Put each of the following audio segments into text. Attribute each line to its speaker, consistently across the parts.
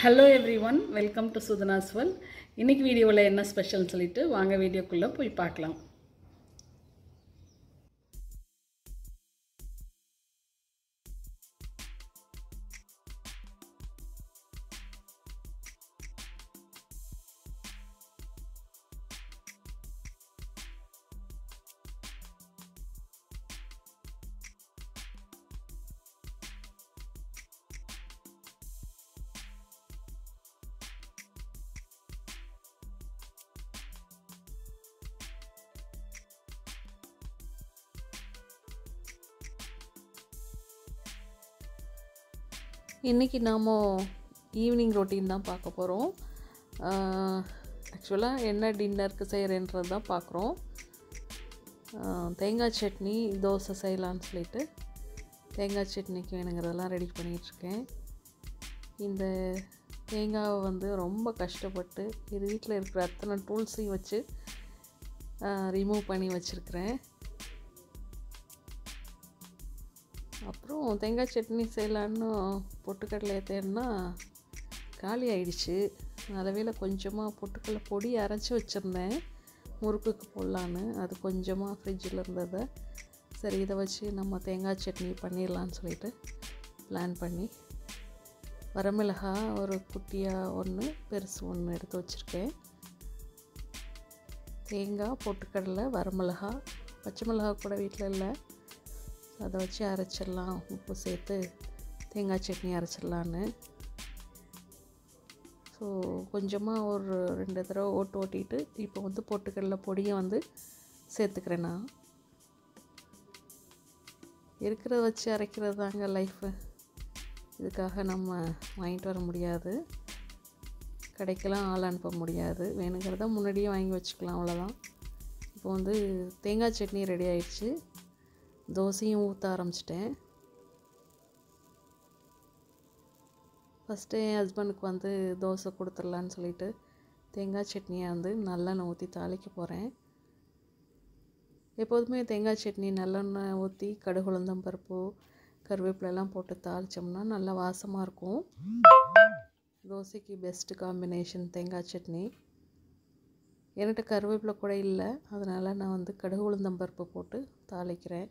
Speaker 1: hello everyone welcome to Sudhanas well இன்னைக்கு வீடியோவில் என்ன ஸ்பெஷல்னு சொல்லிட்டு வாங்க வீடியோக்குள்ளே போய் பார்க்கலாம்
Speaker 2: இன்றைக்கி நாம் ஈவினிங் ரொட்டீன் தான் பார்க்க போகிறோம் ஆக்சுவலாக என்ன டின்னருக்கு செய்கிறேன்றது தான் பார்க்குறோம் தேங்காய் சட்னி தோசை செய்யலான்னு சொல்லிட்டு தேங்காய் சட்னிக்கு வேணுங்கிறதெல்லாம் ரெடி பண்ணிகிட்ருக்கேன் இந்த தேங்காவை வந்து ரொம்ப கஷ்டப்பட்டு இது வீட்டில் இருக்கிற அத்தனை டூல்ஸையும் வச்சு ரிமூவ் பண்ணி வச்சுருக்கிறேன் அப்புறம் தேங்காய் சட்னி செய்யலான்னு பொட்டுக்கடலை தேடினா காலி ஆயிடுச்சு அளவில் கொஞ்சமாக பொட்டுக்கடலை பொடி அரைச்சி வச்சுருந்தேன் முறுக்குக்கு போடலான்னு அது கொஞ்சமாக ஃப்ரிட்ஜில் இருந்ததை சரி இதை வச்சு நம்ம தேங்காய் சட்னி பண்ணிடலான்னு சொல்லிட்டு பிளான் பண்ணி வரமிளகா ஒரு குட்டியாக ஒன்று பெருசு ஒன்று எடுத்து வச்சுருக்கேன் தேங்காய் பொட்டுக்கடலை வரமிளகா பச்சை மிளகா கூட வீட்டில் இல்லை அதை வச்சு அரைச்சிடலாம் உப்பு சேர்த்து தேங்காய் சட்னி அரைச்சிடலான்னு ஸோ கொஞ்சமாக ஒரு ரெண்டு தடவை ஓட்டு ஓட்டிட்டு இப்போ வந்து பொட்டுக்கடலை பொடியை வந்து சேர்த்துக்கிறேன் நான் இருக்கிறத வச்சு அரைக்கிறது தாங்க லைஃபு இதுக்காக நம்ம வாங்கிட்டு வர முடியாது கடைக்கெல்லாம் ஆள் அனுப்ப முடியாது வேணுங்கிறத முன்னாடியே வாங்கி வச்சுக்கலாம் அவ்வளோதான் இப்போ வந்து தேங்காய் சட்னி ரெடி ஆயிடுச்சு தோசையும் ஊற்ற ஆரம்பிச்சிட்டேன் ஃபஸ்ட்டு என் ஹஸ்பண்டுக்கு வந்து தோசை கொடுத்துடலான்னு சொல்லிட்டு தேங்காய் சட்னியை வந்து நல்லெண்ணெய் ஊற்றி தாளிக்க போகிறேன் எப்போதுமே தேங்காய் சட்னி நல்லெண்ணெய் ஊற்றி கடுகு உளுந்தம் பருப்பு கருவேப்பிலெல்லாம் போட்டு தாளித்தோம்னா நல்லா வாசமாக இருக்கும் தோசைக்கு பெஸ்ட்டு காம்பினேஷன் தேங்காய் சட்னி என்கிட்ட கருவேப்பிலை கூட இல்லை அதனால் நான் வந்து கடுகு உளுந்தம் பருப்பு போட்டு தாளிக்கிறேன்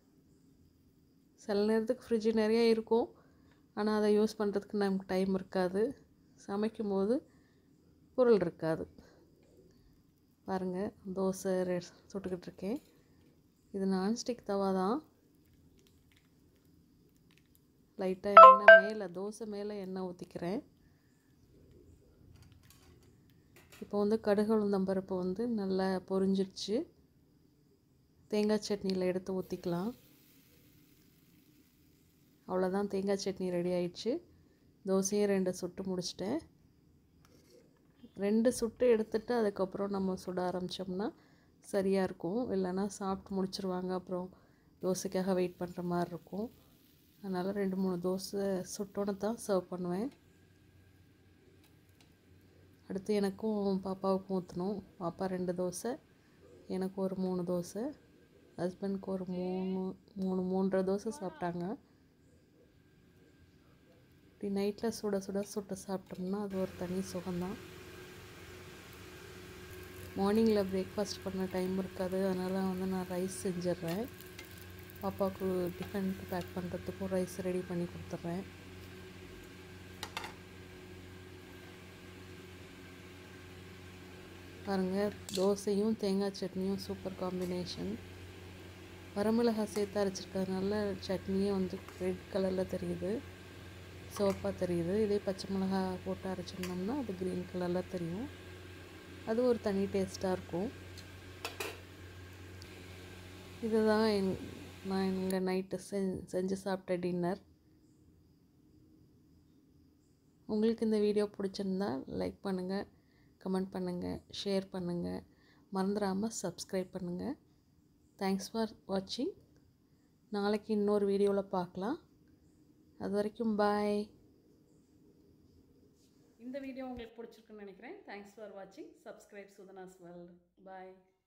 Speaker 2: சில நேரத்துக்கு ஃப்ரிட்ஜு நிறையா இருக்கும் ஆனால் அதை யூஸ் பண்ணுறதுக்கு நமக்கு டைம் இருக்காது சமைக்கும்போது பொருள் இருக்காது பாருங்கள் தோசை ரெ சுட்டுக்கிட்டு இருக்கேன் இது நான்ஸ்டிக் தவா தான் லைட்டாக எண்ணெய் மேலே தோசை மேலே எண்ணெய் ஊற்றிக்கிறேன் இப்போ வந்து கடுகு உளுந்தம் பருப்பு வந்து நல்லா பொரிஞ்சிருச்சு தேங்காய் சட்னியில் எடுத்து ஊற்றிக்கலாம் அவ்வளோதான் தேங்காய் சட்னி ரெடி ஆயிடுச்சு தோசையும் ரெண்டு சுட்டு முடிச்சிட்டேன் ரெண்டு சுட்டு எடுத்துட்டு அதுக்கப்புறம் நம்ம சுட ஆரம்பித்தோம்னா சரியாக இருக்கும் இல்லைன்னா சாப்பிட்டு முடிச்சிருவாங்க அப்புறம் தோசைக்காக வெயிட் பண்ணுற மாதிரி இருக்கும் அதனால் ரெண்டு மூணு தோசை சுட்டோன்னு தான் சர்வ் பண்ணுவேன் அடுத்து எனக்கும் பாப்பாவுக்கும் ஊற்றணும் பாப்பா ரெண்டு தோசை எனக்கு ஒரு மூணு தோசை ஹஸ்பண்ட்க்கு ஒரு மூணு மூணு மூன்றரை தோசை சாப்பிட்டாங்க இப்படி நைட்டில் சுட சுட சுட்டு சாப்பிட்டோம்னா அது ஒரு தனி சுகம்தான் மார்னிங்கில் பிரேக்ஃபாஸ்ட் பண்ண டைம் இருக்காது அதனால் வந்து நான் ரைஸ் செஞ்சிடுறேன் பாப்பாவுக்கு டிஃபன் பேக் பண்ணுறதுக்கும் ரைஸ் ரெடி பண்ணி கொடுத்துட்றேன் பாருங்கள் தோசையும் தேங்காய் சட்னியும் சூப்பர் காம்பினேஷன் வரமிளகாய் சேர்த்து அரைச்சிருக்கிறதுனால சட்னியே வந்து ரெட் கலரில் தெரியுது சிவப்பாக தெரியுது இதே பச்சை மிளகா போட்டு அரைச்சிருந்தோம்னா அது க்ரீன் கலரில் தெரியும் அது ஒரு தனி டேஸ்ட்டாக இருக்கும் இதுதான் என் நான் எங்கள் நைட்டு செஞ் செஞ்சு சாப்பிட்ட டின்னர் உங்களுக்கு இந்த வீடியோ பிடிச்சிருந்தா லைக் பண்ணுங்கள் கமெண்ட் பண்ணுங்கள் ஷேர் பண்ணுங்கள் மறந்துடாமல் சப்ஸ்கிரைப் பண்ணுங்கள் தேங்க்ஸ் ஃபார் வாட்சிங் நாளைக்கு இன்னொரு வீடியோவில் பார்க்கலாம் அது வரைக்கும் பாய்
Speaker 1: இந்த வீடியோ உங்களுக்கு பிடிச்சிருக்குன்னு நினைக்கிறேன் தேங்க்ஸ் ஃபார் வாட்சிங் சப்ஸ்கிரைப் சுதனாஸ் வேர்ல்டு பாய்